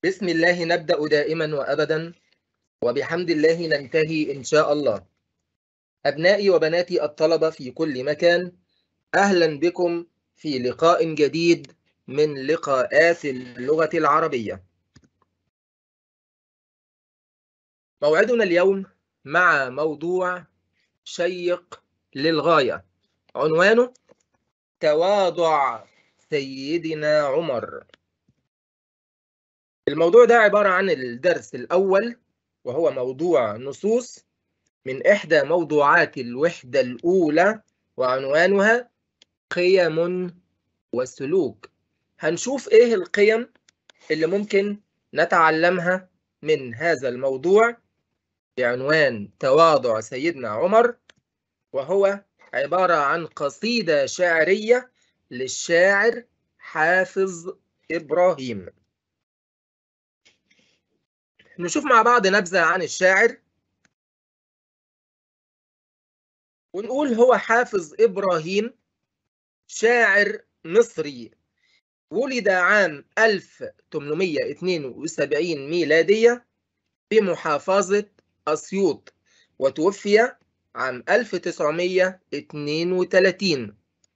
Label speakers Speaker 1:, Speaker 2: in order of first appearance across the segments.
Speaker 1: بسم الله نبدأ دائما وأبدا وبحمد الله ننتهي إن شاء الله أبنائي وبناتي الطلبة في كل مكان أهلا بكم في لقاء جديد من لقاءات اللغة العربية موعدنا اليوم مع موضوع شيق للغاية عنوانه تواضع سيدنا عمر الموضوع ده عبارة عن الدرس الأول وهو موضوع نصوص من إحدى موضوعات الوحدة الأولى وعنوانها قيم وسلوك هنشوف إيه القيم اللي ممكن نتعلمها من هذا الموضوع بعنوان تواضع سيدنا عمر وهو عبارة عن قصيدة شعرية للشاعر حافظ إبراهيم نشوف مع بعض نبذة عن الشاعر ونقول هو حافظ إبراهيم شاعر مصري ولد عام 1872 ميلادية بمحافظة أسيوط وتوفي عام 1932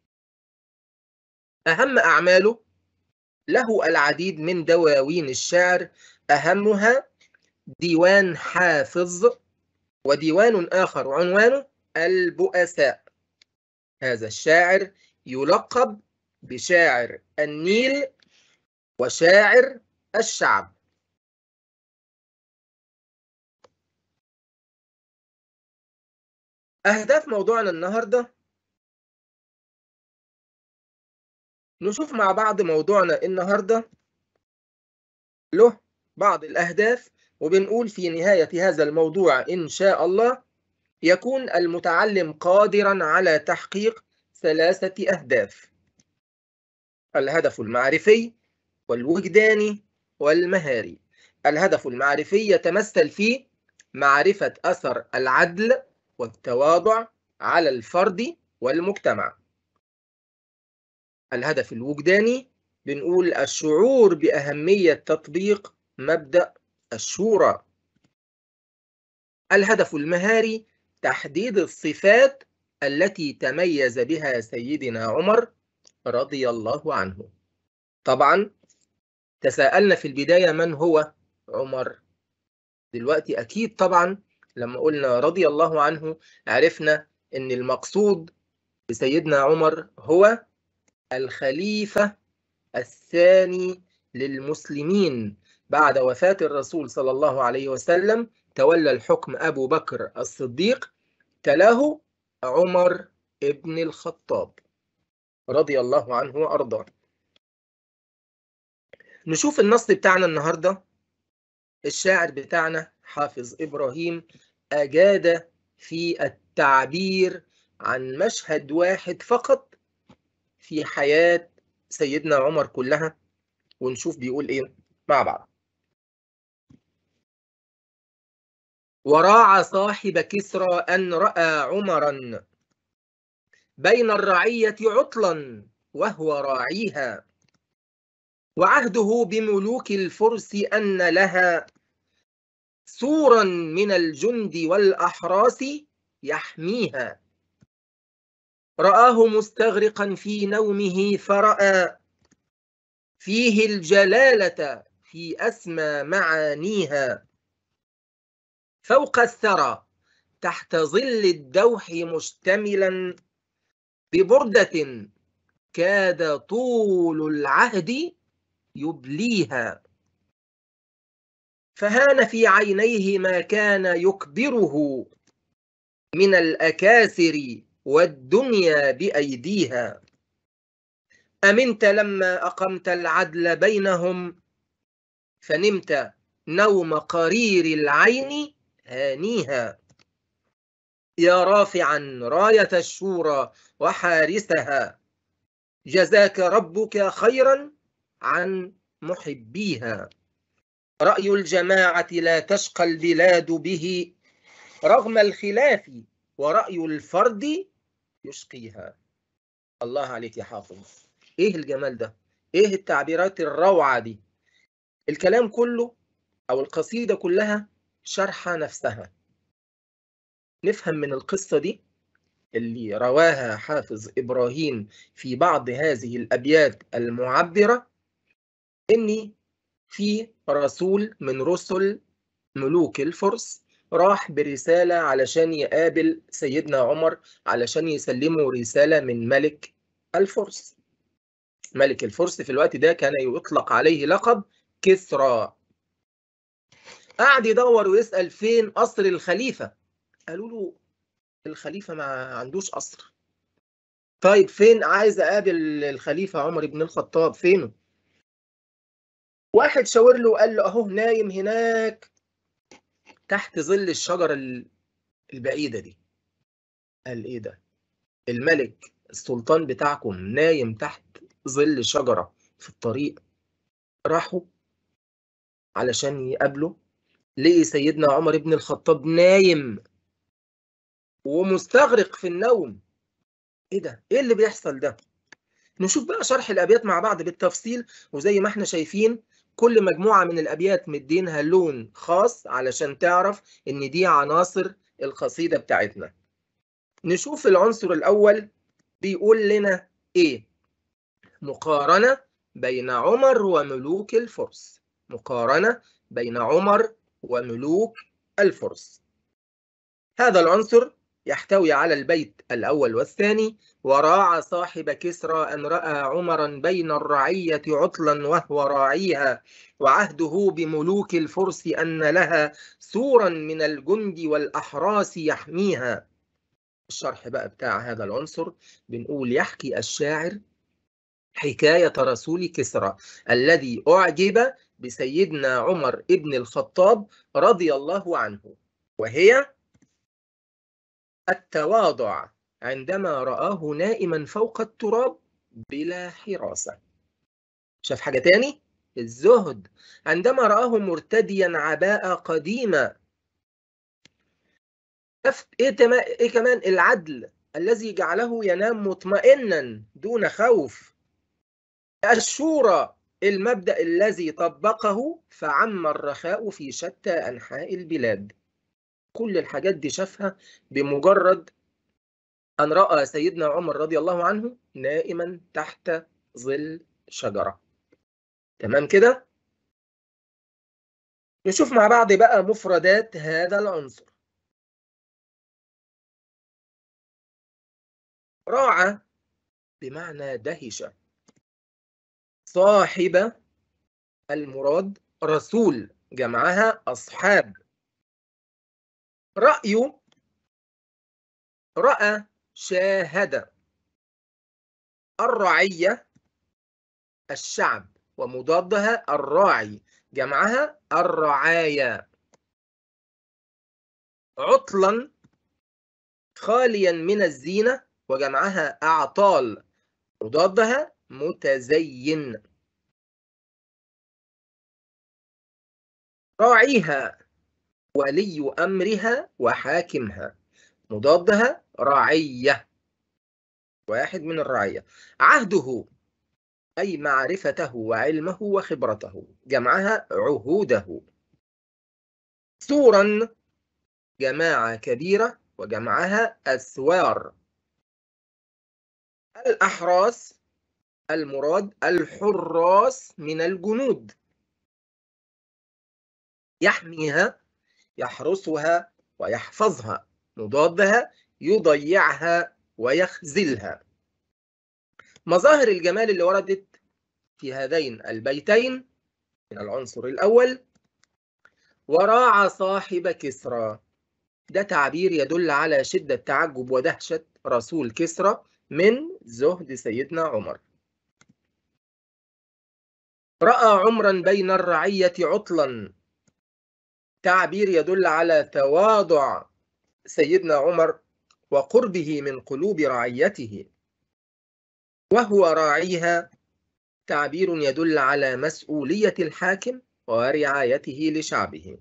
Speaker 1: أهم أعماله له العديد من دواوين الشعر أهمها ديوان حافظ وديوان آخر عنوانه البؤساء هذا الشاعر يلقب بشاعر النيل وشاعر الشعب أهداف موضوعنا النهاردة نشوف مع بعض موضوعنا النهاردة له بعض الأهداف وبنقول في نهاية هذا الموضوع إن شاء الله يكون المتعلم قادرا على تحقيق ثلاثة أهداف الهدف المعرفي والوجداني والمهاري الهدف المعرفي يتمثل في معرفة أثر العدل والتواضع على الفرد والمجتمع الهدف الوجداني بنقول الشعور بأهمية تطبيق مبدأ الشورى الهدف المهاري تحديد الصفات التي تميز بها سيدنا عمر رضي الله عنه طبعا تساءلنا في البداية من هو عمر دلوقتي أكيد طبعا لما قلنا رضي الله عنه عرفنا أن المقصود بسيدنا عمر هو الخليفة الثاني للمسلمين بعد وفاة الرسول صلى الله عليه وسلم تولى الحكم أبو بكر الصديق تلاه عمر ابن الخطاب رضي الله عنه وأرضاه نشوف النص بتاعنا النهاردة الشاعر بتاعنا حافظ إبراهيم أجاد في التعبير عن مشهد واحد فقط في حياة سيدنا عمر كلها ونشوف بيقول إيه مع بعض وراعى صاحب كسرى أن رأى عمرا بين الرعية عطلا وهو راعيها وعهده بملوك الفرس أن لها سورا من الجند والأحراس يحميها رآه مستغرقا في نومه فرأى فيه الجلالة في أسمى معانيها فوق الثرى تحت ظل الدوح مشتملا ببردة كاد طول العهد يبليها فهان في عينيه ما كان يكبره من الأكاسر والدنيا بأيديها أمنت لما أقمت العدل بينهم فنمت نوم قرير العين هانيها يا رافعا راية الشورى وحارسها جزاك ربك خيرا عن محبيها رأي الجماعة لا تشقى البلاد به رغم الخلاف ورأي الفرد يشقيها الله عليك يا حافظ ايه الجمال ده ايه التعبيرات الروعة دي الكلام كله أو القصيدة كلها شرح نفسها نفهم من القصة دي اللي رواها حافظ إبراهيم في بعض هذه الأبيات المعبرة إن في رسول من رسل ملوك الفرس راح برسالة علشان يقابل سيدنا عمر علشان يسلمه رسالة من ملك الفرس ملك الفرس في الوقت ده كان يطلق عليه لقب كسرى قعد يدور ويسأل فين قصر الخليفة قالوا له الخليفة ما عندوش قصر طيب فين عايز اقابل الخليفة عمر بن الخطاب فينه واحد شاور له وقال له اهو نايم هناك تحت ظل الشجرة البعيدة دي قال ايه ده الملك السلطان بتاعكم نايم تحت ظل شجرة في الطريق راحوا علشان يقابلوا لقي سيدنا عمر بن الخطاب نايم ومستغرق في النوم ايه ده ايه اللي بيحصل ده نشوف بقى شرح الابيات مع بعض بالتفصيل وزي ما احنا شايفين كل مجموعة من الابيات مدينها لون خاص علشان تعرف ان دي عناصر القصيدة بتاعتنا نشوف العنصر الاول بيقول لنا ايه مقارنة بين عمر وملوك الفرس مقارنة بين عمر وملوك الفرس هذا العنصر يحتوي على البيت الأول والثاني وراعى صاحب كسرى أن رأى عمرا بين الرعية عطلا وهو راعيها وعهده بملوك الفرس أن لها سورا من الجند والأحراس يحميها الشرح بقى بتاع هذا العنصر بنقول يحكي الشاعر حكاية رسول كسرى الذي أعجب بسيدنا عمر ابن الخطاب رضي الله عنه وهي التواضع عندما رآه نائما فوق التراب بلا حراسة شاف حاجة تاني الزهد عندما رآه مرتديا عباءة قديمة إيه, إيه كمان العدل الذي جعله ينام مطمئنا دون خوف الشورى المبدأ الذي طبقه فعم الرخاء في شتى أنحاء البلاد كل الحاجات دي شافها بمجرد أن رأى سيدنا عمر رضي الله عنه نائما تحت ظل شجرة تمام كده؟ نشوف مع بعض بقى مفردات هذا العنصر راعى بمعنى دهش صاحب المراد رسول جمعها أصحاب رأي رأى شاهد الرعية الشعب ومضادها الراعي جمعها الرعاية عطلا خاليا من الزينة وجمعها أعطال مضادها متزين راعيها ولي أمرها وحاكمها مضادها رعية واحد من الرعية عهده أي معرفته وعلمه وخبرته جمعها عهوده سورا جماعة كبيرة وجمعها أسوار الأحراس المراد الحراس من الجنود يحميها يحرسها ويحفظها مضادها يضيعها ويخزلها مظاهر الجمال اللي وردت في هذين البيتين من العنصر الأول وراعى صاحب كسرى ده تعبير يدل على شدة تعجب ودهشة رسول كسرى من زهد سيدنا عمر رأى عمرا بين الرعية عطلا تعبير يدل على تواضع سيدنا عمر وقربه من قلوب رعيته وهو راعيها تعبير يدل على مسؤولية الحاكم ورعايته لشعبه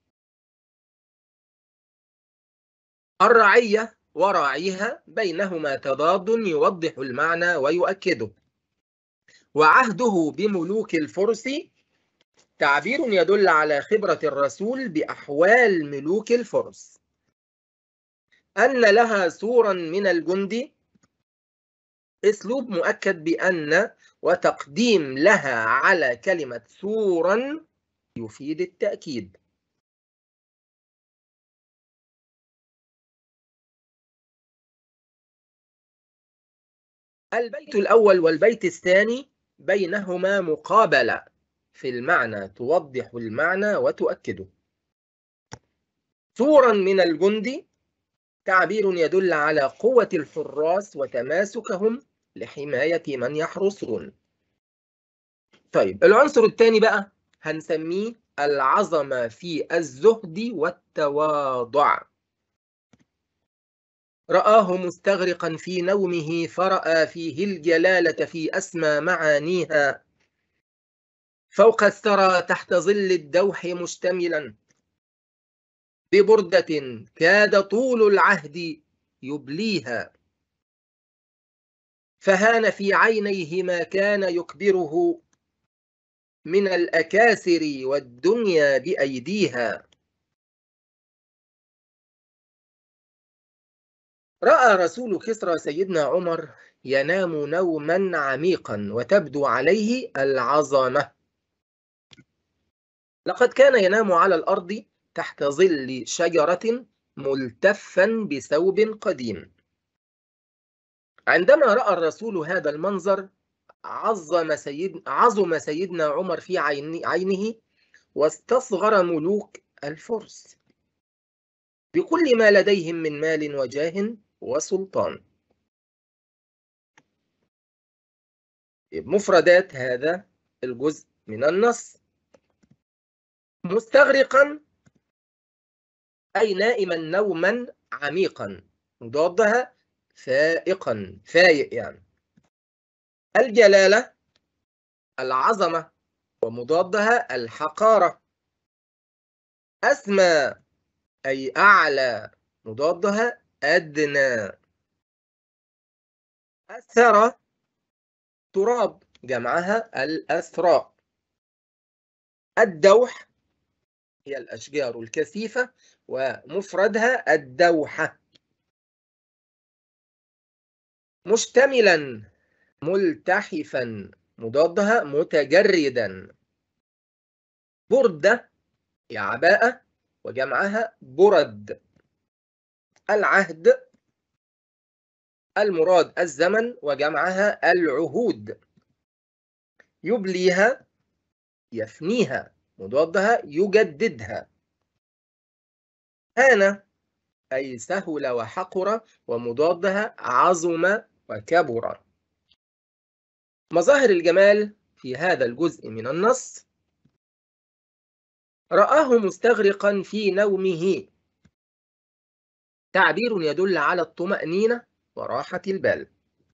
Speaker 1: الرعية وراعيها بينهما تضاد يوضح المعنى ويؤكده وعهده بملوك الفرس تعبير يدل على خبرة الرسول بأحوال ملوك الفرس أن لها سورا من الجند أسلوب مؤكد بأن وتقديم لها على كلمة سورا يفيد التأكيد البيت الأول والبيت الثاني بينهما مقابلة في المعنى توضح المعنى وتؤكده سورا من الجند تعبير يدل على قوة الحراس وتماسكهم لحماية من يحرسون طيب العنصر الثاني بقى هنسميه العظمة في الزهد والتواضع رآه مستغرقا في نومه فرأى فيه الجلالة في أسمى معانيها فوق الثرى تحت ظل الدوح مشتملا ببردة كاد طول العهد يبليها فهان في عينيه ما كان يكبره من الأكاسر والدنيا بأيديها رأى رسول كسرى سيدنا عمر ينام نوما عميقا وتبدو عليه العظمة لقد كان ينام على الأرض تحت ظل شجرة ملتفا بثوب قديم عندما رأى الرسول هذا المنظر عظم, سيد عظم سيدنا عمر في عينه واستصغر ملوك الفرس بكل ما لديهم من مال وجاه وسلطان مفردات هذا الجزء من النص مستغرقا أي نائما نوما عميقا مضادها فائقا فايق يعني الجلالة العظمة ومضادها الحقارة أسمى أي أعلى مضادها أدنى الثرى تراب جمعها الأثراء الدوح هي الأشجار الكثيفة ومفردها الدوحة مشتملا ملتحفا مضادها متجردا بردة هي عباءة وجمعها برد العهد المراد الزمن وجمعها العهود يبليها يفنيها مضادها يجددها هان أي سهل وحقر ومضادها عظم وكبر مظاهر الجمال في هذا الجزء من النص رآه مستغرقا في نومه تعبير يدل على الطمأنينة وراحة البال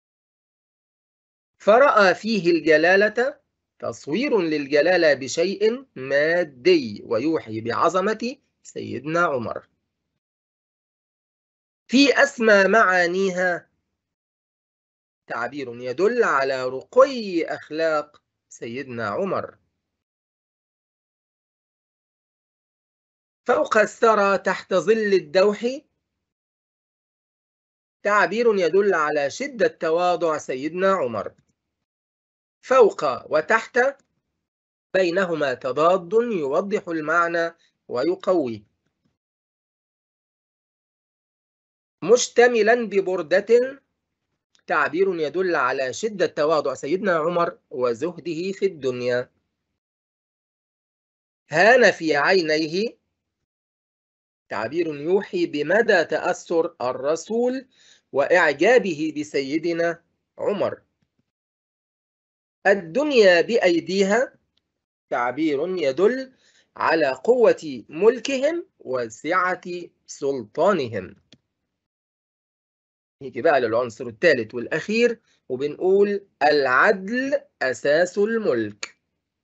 Speaker 1: فرأى فيه الجلالة تصوير للجلالة بشيء مادي ويوحي بعظمة سيدنا عمر في أسمى معانيها تعبير يدل على رقي أخلاق سيدنا عمر فوق الثرى تحت ظل الدوح تعبير يدل على شدة تواضع سيدنا عمر فوق وتحت بينهما تضاد يوضح المعنى ويقويه مشتملا ببردة تعبير يدل على شدة تواضع سيدنا عمر وزهده في الدنيا هان في عينيه تعبير يوحي بمدى تأثر الرسول وإعجابه بسيدنا عمر الدنيا بأيديها تعبير يدل على قوة ملكهم وسعة سلطانهم نيجي بقى للعنصر الثالث والأخير وبنقول العدل أساس الملك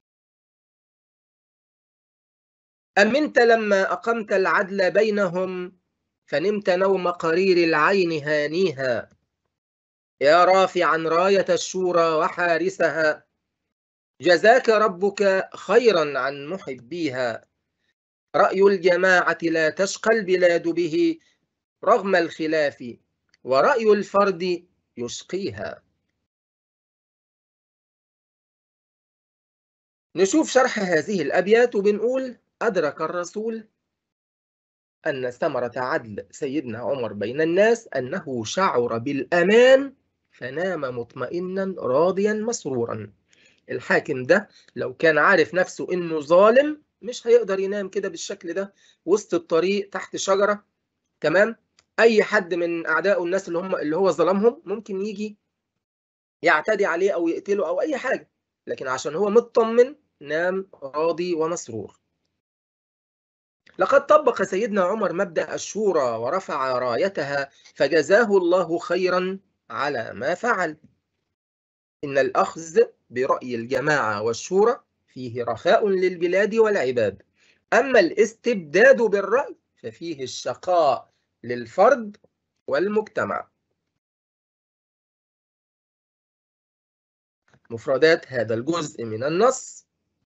Speaker 1: أمنت لما أقمت العدل بينهم فنمت نوم قرير العين هانيها يا رافعا راية الشورى وحارسها جزاك ربك خيرا عن محبيها رأي الجماعة لا تشقى البلاد به رغم الخلاف ورأي الفرد يشقيها نشوف شرح هذه الأبيات وبنقول أدرك الرسول أن ثمرة عدل سيدنا عمر بين الناس أنه شعر بالأمان فنام مطمئنا راضيا مسرورا الحاكم ده لو كان عارف نفسه إنه ظالم مش هيقدر ينام كده بالشكل ده وسط الطريق تحت شجرة تمام أي حد من أعدائه الناس اللي هم اللي هو ظلمهم ممكن يجي يعتدي عليه أو يقتله أو أي حاجة لكن عشان هو مطمن نام راضي ومسرور لقد طبق سيدنا عمر مبدأ الشورى ورفع رايتها فجزاه الله خيرا على ما فعل إن الأخذ برأي الجماعة والشورى فيه رخاء للبلاد والعباد أما الاستبداد بالرأي ففيه الشقاء للفرد والمجتمع مفردات هذا الجزء من النص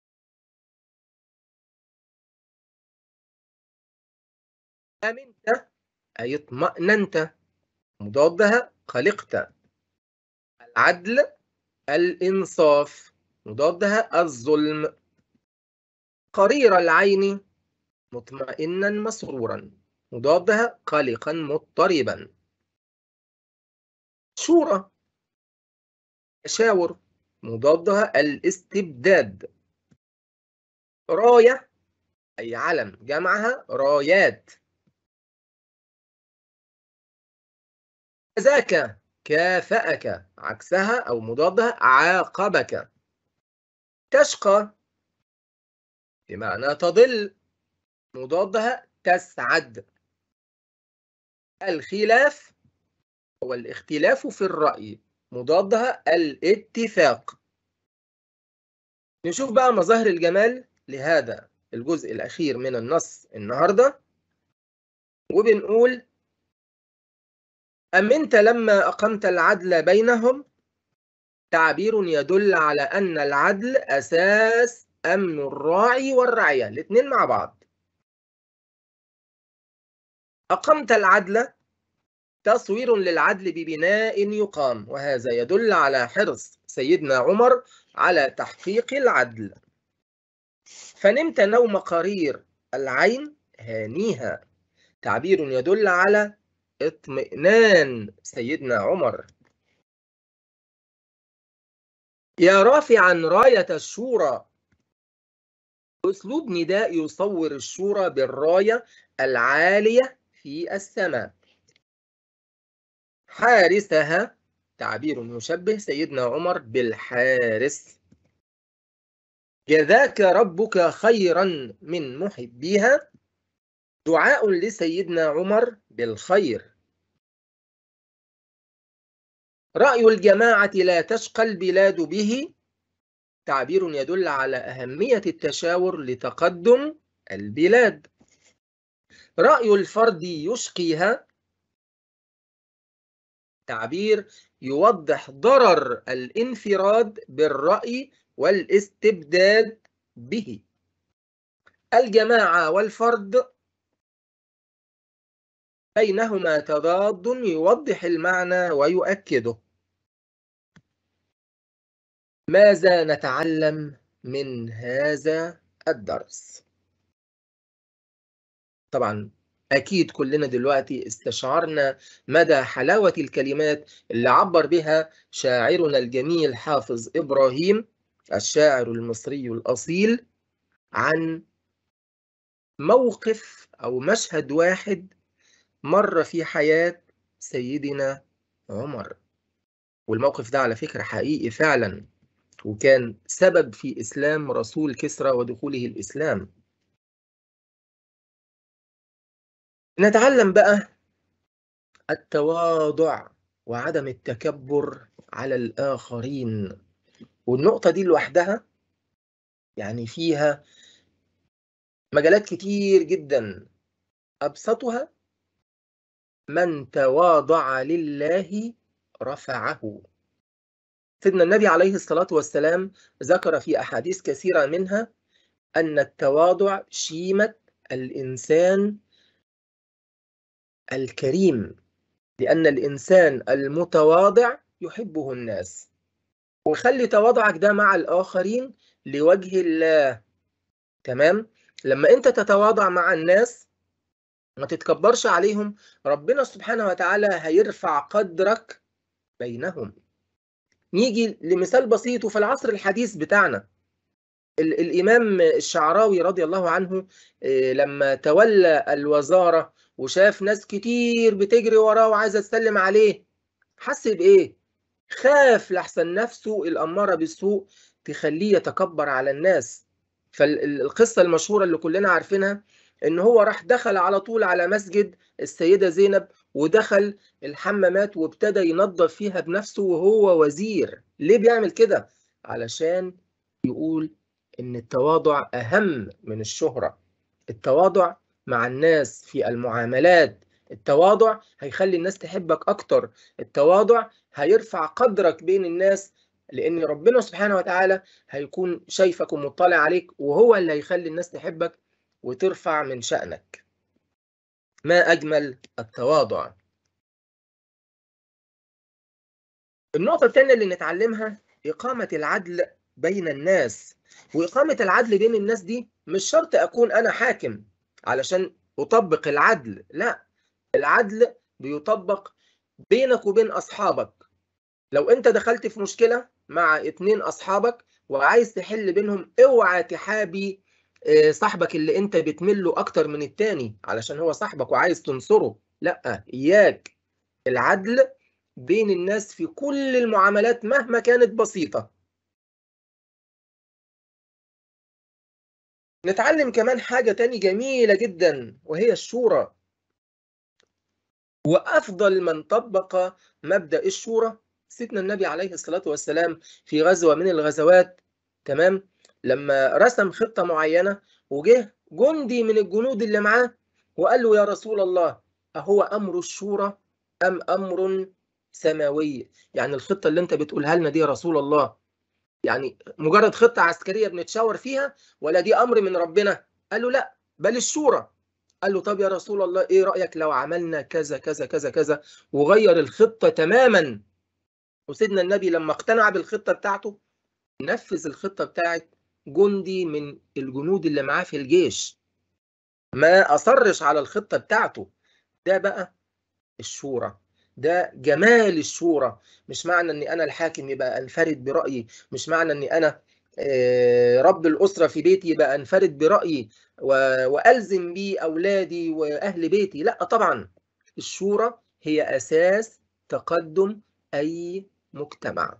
Speaker 1: أمنت أي اطمأننت مضادها قلقت العدل الإنصاف مضادها الظلم قرير العين مطمئنا مسرورا مضادها قلقا مضطربا شورى تشاور مضادها الاستبداد راية أي علم جمعها رايات ذاك كافأك عكسها أو مضادها عاقبك تشقى بمعنى تضل مضادها تسعد الخلاف هو الاختلاف في الرأي مضادها الاتفاق نشوف بقى مظاهر الجمال لهذا الجزء الأخير من النص النهاردة وبنقول أمنت لما أقمت العدل بينهم تعبير يدل على أن العدل أساس أمن الراعي والرعية الاثنين مع بعض أقمت العدل تصوير للعدل ببناء يقام وهذا يدل على حرص سيدنا عمر على تحقيق العدل فنمت نوم قرير العين هانيها تعبير يدل على اطمئنان سيدنا عمر يا رافعا راية الشورى أسلوب نداء يصور الشورى بالراية العالية في السماء حارسها تعبير يشبه سيدنا عمر بالحارس جزاك ربك خيرا من محبيها دعاء لسيدنا عمر بالخير رأي الجماعة لا تشقى البلاد به تعبير يدل على أهمية التشاور لتقدم البلاد رأي الفرد يشقيها تعبير يوضح ضرر الانفراد بالرأي والاستبداد به الجماعة والفرد بينهما تضاد يوضح المعنى ويؤكده ماذا نتعلم من هذا الدرس طبعا أكيد كلنا دلوقتي استشعرنا مدى حلاوة الكلمات اللي عبر بها شاعرنا الجميل حافظ إبراهيم الشاعر المصري الأصيل عن موقف أو مشهد واحد مر في حياة سيدنا عمر والموقف ده على فكرة حقيقي فعلا وكان سبب في إسلام رسول كسرى ودخوله الإسلام نتعلم بقى التواضع وعدم التكبر على الآخرين والنقطة دي لوحدها يعني فيها مجالات كتير جدا أبسطها من تواضع لله رفعه سيدنا النبي عليه الصلاة والسلام ذكر في أحاديث كثيرة منها أن التواضع شيمة الإنسان الكريم لأن الإنسان المتواضع يحبه الناس وخلي تواضعك ده مع الآخرين لوجه الله تمام لما أنت تتواضع مع الناس ما تتكبرش عليهم ربنا سبحانه وتعالى هيرفع قدرك بينهم نيجي لمثال بسيط وفي العصر الحديث بتاعنا الإمام الشعراوي رضي الله عنه لما تولى الوزارة وشاف ناس كتير بتجري وراه وعايزة تسلم عليه حس بإيه؟ خاف لحسن نفسه الأمارة بالسوء تخليه يتكبر على الناس فالقصة المشهورة اللي كلنا عارفينها إن هو راح دخل على طول على مسجد السيدة زينب ودخل الحمامات وابتدى ينظف فيها بنفسه وهو وزير ليه بيعمل كده؟ علشان يقول إن التواضع أهم من الشهرة التواضع مع الناس في المعاملات التواضع هيخلي الناس تحبك أكتر التواضع هيرفع قدرك بين الناس لأن ربنا سبحانه وتعالى هيكون شايفك ومطلع عليك وهو اللي هيخلي الناس تحبك وترفع من شأنك ما أجمل التواضع النقطة الثانية اللي نتعلمها إقامة العدل بين الناس وإقامة العدل بين الناس دي مش شرط أكون أنا حاكم علشان أطبق العدل لا العدل بيطبق بينك وبين أصحابك لو أنت دخلت في مشكلة مع اتنين أصحابك وعايز تحل بينهم اوعى تحابي صاحبك اللي انت بتمله اكتر من التاني علشان هو صاحبك وعايز تنصره لا اياك العدل بين الناس في كل المعاملات مهما كانت بسيطة نتعلم كمان حاجة تاني جميلة جدا وهي الشورى وأفضل من طبق مبدأ الشورى سيدنا النبي عليه الصلاة والسلام في غزوة من الغزوات تمام لما رسم خطة معينة وجه جندي من الجنود اللي معاه وقال له يا رسول الله أهو أمر الشورى أم أمر سماوي يعني الخطة اللي أنت بتقولها لنا دي يا رسول الله يعني مجرد خطة عسكرية بنتشاور فيها ولا دي أمر من ربنا قال له لا بل الشورى قال له طب يا رسول الله إيه رأيك لو عملنا كذا كذا كذا كذا وغير الخطة تماما وسيدنا النبي لما اقتنع بالخطة بتاعته نفذ الخطة بتاعت جندي من الجنود اللي معاه في الجيش ما أصرش على الخطة بتاعته ده بقى الشورى ده جمال الشورى مش معنى اني انا الحاكم يبقى انفرد برأيي مش معنى اني انا رب الأسرة في بيتي يبقى انفرد برأيي وألزم بيه أولادي وأهل بيتي لا طبعا الشورى هي أساس تقدم أي مجتمع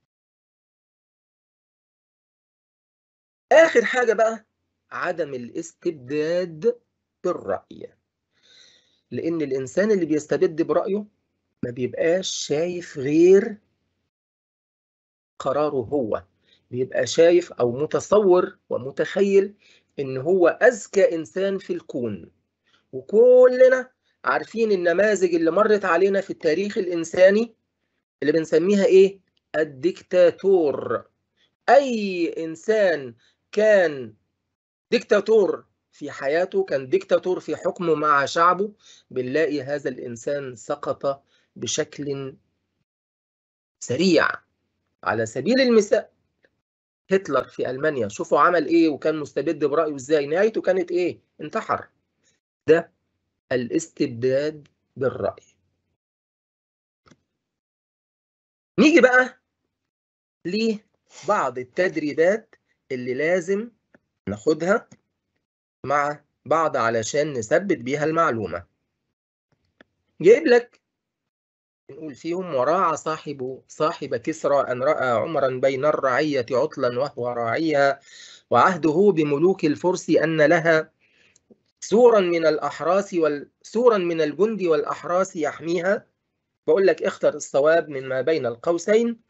Speaker 1: آخر حاجة بقى عدم الاستبداد بالرأي لأن الإنسان اللي بيستبد برأيه ما بيبقاش شايف غير قراره هو بيبقى شايف أو متصور ومتخيل إن هو أذكى إنسان في الكون وكلنا عارفين النماذج اللي مرت علينا في التاريخ الإنساني اللي بنسميها إيه؟ الديكتاتور أي إنسان كان ديكتاتور في حياته كان ديكتاتور في حكمه مع شعبه بنلاقي هذا الإنسان سقط بشكل سريع على سبيل المثال هتلر في ألمانيا شوفوا عمل إيه وكان مستبد برأيه إزاي نهايته كانت إيه انتحر ده الاستبداد بالرأي نيجي بقى لبعض التدريبات اللي لازم ناخدها مع بعض علشان نثبت بيها المعلومة جايب لك نقول فيهم وراعى صاحب صاحب كسرى أن رأى عمرا بين الرعية عطلا وهو راعيها وعهده بملوك الفرس أن لها سورا من الأحراس سورا من الجند والأحراس يحميها بقول لك اختر الصواب من ما بين القوسين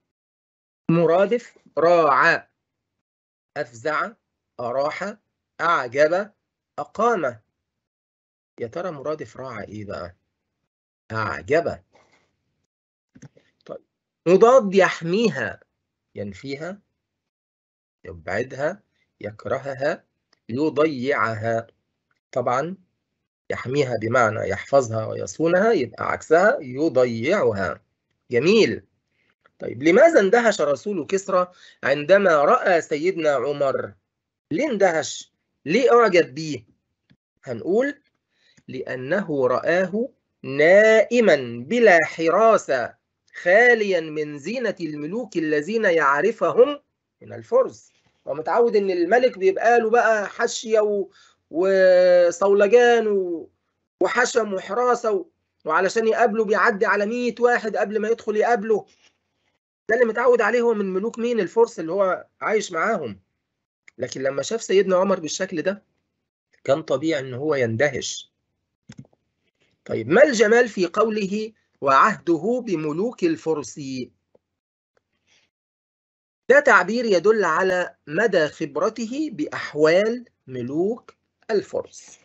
Speaker 1: مرادف راعى أفزع أراح أعجب أقام يا ترى مرادف راعى إيه بقى؟ أعجب طيب مضاد يحميها ينفيها يبعدها يكرهها يضيعها طبعا يحميها بمعنى يحفظها ويصونها يبقى عكسها يضيعها جميل طيب لماذا اندهش رسول كسرى عندما رأى سيدنا عمر ليه اندهش ليه أعجب بيه هنقول لأنه رآه نائما بلا حراسة خاليا من زينة الملوك الذين يعرفهم من الفرس هو متعود ان الملك بيبقى له بقى حشية و... وصولجان و... وحشم وحراسة و... وعلشان يقابله بيعدي على 100 واحد قبل ما يدخل يقابله ده اللي متعود عليه هو من ملوك مين الفرس اللي هو عايش معاهم لكن لما شاف سيدنا عمر بالشكل ده كان طبيعي ان هو يندهش طيب ما الجمال في قوله وعهده بملوك الفرس ده تعبير يدل على مدى خبرته بأحوال ملوك الفرس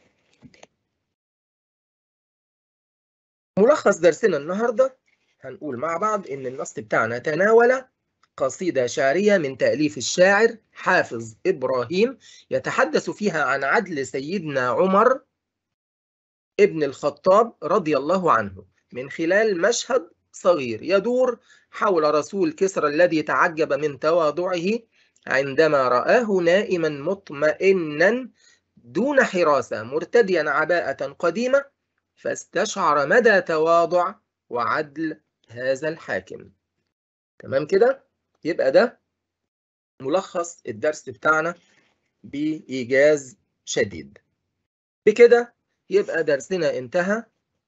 Speaker 1: ملخص درسنا النهاردة هنقول مع بعض إن النص بتاعنا تناول قصيدة شعرية من تأليف الشاعر حافظ إبراهيم يتحدث فيها عن عدل سيدنا عمر ابن الخطاب رضي الله عنه من خلال مشهد صغير يدور حول رسول كسرى الذي تعجب من تواضعه عندما رآه نائما مطمئنا دون حراسة مرتديا عباءة قديمة فاستشعر مدى تواضع وعدل هذا الحاكم تمام كده يبقى ده ملخص الدرس بتاعنا بإيجاز شديد بكده يبقى درسنا انتهى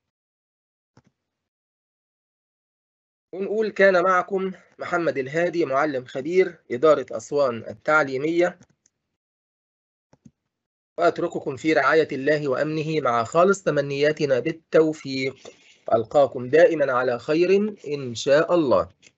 Speaker 1: ونقول كان معكم محمد الهادي معلم خبير إدارة أسوان التعليمية وأترككم في رعاية الله وأمنه مع خالص تمنياتنا بالتوفيق ألقاكم دائما على خير إن شاء الله